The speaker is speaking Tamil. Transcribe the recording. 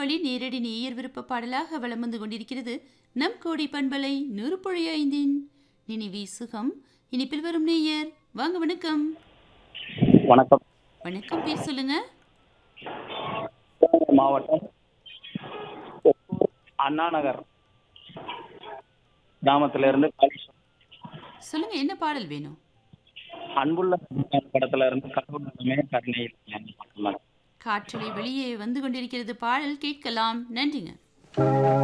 வழி நேரடி நேயர் விருப்ப பாடலாக வலம் வந்து கொண்டிருக்கிறது நம் கோடி பண்பலை நூறுபொழி ஐந்தின் நினைவி சுகம் இனிப்பில் வரும் நேயர் வாங்க வணக்கம் வணக்கம் வணக்கம் பேர் சொல்லுங்க சிவகங்கை மாவட்டம் ஒப்பூர் அண்ணா நகர் கிராமத்துல இருந்து காளீஸ்வரன். சொல்லுங்க என்ன பாடல் வேணும் அன்புள்ள சமுதாயம் படத்துல இருந்து கடவுள் நலமே கருணை இல்லைன்னு பாட்டு மேடம். காற்றலை வெளியே வந்து கொண்டிருக்கிறது பாடல் கேட்கலாம் நன்றிங்க